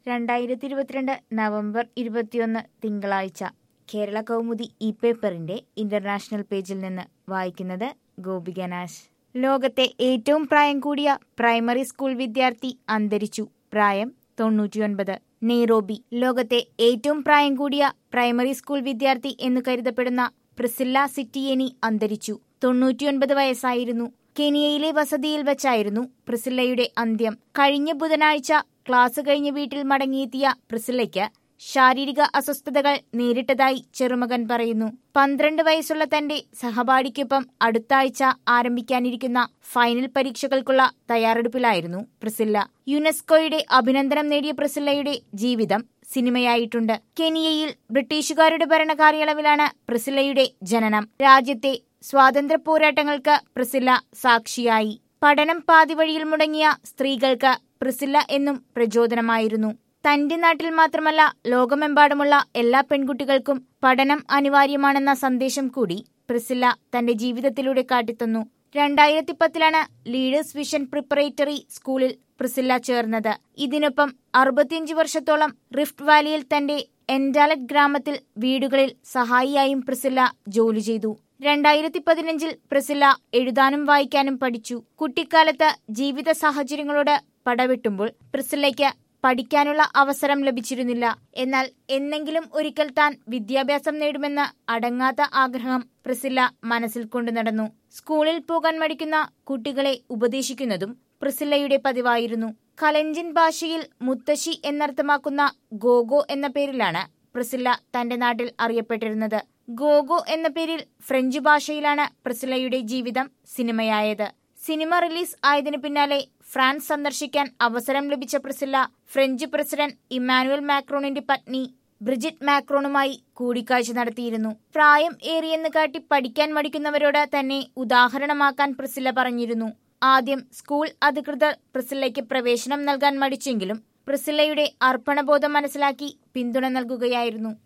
രണ്ടായിരത്തി ഇരുപത്തിരണ്ട് നവംബർ ഇരുപത്തിയൊന്ന് തിങ്കളാഴ്ച കേരള കൗമുദി ഇ പേപ്പറിന്റെ ഇന്റർനാഷണൽ പേജിൽ നിന്ന് വായിക്കുന്നത് ഗോപിക നാശ് ലോകത്തെ ഏറ്റവും പ്രായം കൂടിയ പ്രൈമറി സ്കൂൾ വിദ്യാർത്ഥി അന്തരിച്ചു പ്രായം തൊണ്ണൂറ്റിയൊൻപത് നെയ്റോബി ലോകത്തെ ഏറ്റവും പ്രായം കൂടിയ പ്രൈമറി സ്കൂൾ വിദ്യാർത്ഥി എന്ന് കരുതപ്പെടുന്ന പ്രിസില്ല സിറ്റിയേനി അന്തരിച്ചു തൊണ്ണൂറ്റിയൊൻപത് വയസ്സായിരുന്നു കെനിയയിലെ വസതിയിൽ വെച്ചായിരുന്നു പ്രിസില്ലയുടെ അന്ത്യം കഴിഞ്ഞ ബുധനാഴ്ച ക്ലാസ് കഴിഞ്ഞ് വീട്ടിൽ മടങ്ങിയെത്തിയ പ്രിസില്ലയ്ക്ക് ശാരീരിക അസ്വസ്ഥതകൾ നേരിട്ടതായി ചെറുമകൻ പറയുന്നു പന്ത്രണ്ട് വയസ്സുള്ള തന്റെ സഹപാഠിക്കൊപ്പം അടുത്ത ആഴ്ച ആരംഭിക്കാനിരിക്കുന്ന ഫൈനൽ പരീക്ഷകൾക്കുള്ള തയ്യാറെടുപ്പിലായിരുന്നു പ്രിസില്ല യുനെസ്കോയുടെ അഭിനന്ദനം നേടിയ പ്രിസില്ലയുടെ ജീവിതം സിനിമയായിട്ടുണ്ട് കെനിയയിൽ ബ്രിട്ടീഷുകാരുടെ ഭരണകാലയളവിലാണ് പ്രിസില്ലയുടെ ജനനം രാജ്യത്തെ സ്വാതന്ത്ര്യ പോരാട്ടങ്ങൾക്ക് പ്രിസില്ല സാക്ഷിയായി പഠനം പാതിവഴിയിൽ മുടങ്ങിയ സ്ത്രീകൾക്ക് പ്രിസില്ല എന്നും പ്രചോദനമായിരുന്നു തന്റെ നാട്ടിൽ മാത്രമല്ല ലോകമെമ്പാടുമുള്ള എല്ലാ പെൺകുട്ടികൾക്കും പഠനം അനിവാര്യമാണെന്ന സന്ദേശം കൂടി പ്രിസില്ല തന്റെ ജീവിതത്തിലൂടെ കാട്ടിത്തന്നു രണ്ടായിരത്തി പത്തിലാണ് ലീഡേഴ്സ് വിഷൻ പ്രിപ്പറേറ്ററി സ്കൂളിൽ പ്രിസില്ല ചേർന്നത് ഇതിനൊപ്പം അറുപത്തിയഞ്ച് വർഷത്തോളം റിഫ്റ്റ് വാലിയിൽ തന്റെ എൻഡാലറ്റ് ഗ്രാമത്തിൽ വീടുകളിൽ സഹായിയായും പ്രിസില്ല ജോലി ചെയ്തു രണ്ടായിരത്തി പതിനഞ്ചിൽ പ്രിസില്ല എഴുതാനും വായിക്കാനും പഠിച്ചു കുട്ടിക്കാലത്ത് ജീവിത സാഹചര്യങ്ങളോട് പടവെട്ടുമ്പോൾ പ്രിസില്ലയ്ക്ക് പഠിക്കാനുള്ള അവസരം ലഭിച്ചിരുന്നില്ല എന്നാൽ എന്നെങ്കിലും ഒരിക്കൽ താൻ വിദ്യാഭ്യാസം നേടുമെന്ന് അടങ്ങാത്ത ആഗ്രഹം പ്രിസില്ല മനസ്സിൽ കൊണ്ടു നടന്നു സ്കൂളിൽ പോകാൻ മടിക്കുന്ന കുട്ടികളെ ഉപദേശിക്കുന്നതും പ്രിസില്ലയുടെ പതിവായിരുന്നു കലഞ്ചിൻ ഭാഷയിൽ മുത്തശ്ശി എന്നർത്ഥമാക്കുന്ന ഗോഗോ എന്ന പേരിലാണ് പ്രിസില്ല തന്റെ നാട്ടിൽ അറിയപ്പെട്ടിരുന്നത് ഗോഗോ എന്ന പേരിൽ ഫ്രഞ്ച് ഭാഷയിലാണ് പ്രിസില്ലയുടെ ജീവിതം സിനിമയായത് സിനിമ റിലീസ് ആയതിനു പിന്നാലെ ഫ്രാൻസ് സന്ദർശിക്കാൻ അവസരം ലഭിച്ച പ്രിസില്ല ഫ്രഞ്ച് പ്രസിഡന്റ് ഇമ്മാനുവൽ മാക്രോണിന്റെ പത്നി ബ്രിജിറ്റ് മാക്രോണുമായി കൂടിക്കാഴ്ച നടത്തിയിരുന്നു പ്രായം ഏറിയെന്ന് കാട്ടി പഠിക്കാൻ മടിക്കുന്നവരോട് തന്നെ ഉദാഹരണമാക്കാൻ പ്രിസില്ല പറഞ്ഞിരുന്നു ആദ്യം സ്കൂൾ അധികൃതർ പ്രിസില്ലയ്ക്ക് പ്രവേശനം നൽകാൻ മടിച്ചെങ്കിലും പ്രിസില്ലയുടെ അർപ്പണബോധം മനസ്സിലാക്കി പിന്തുണ നൽകുകയായിരുന്നു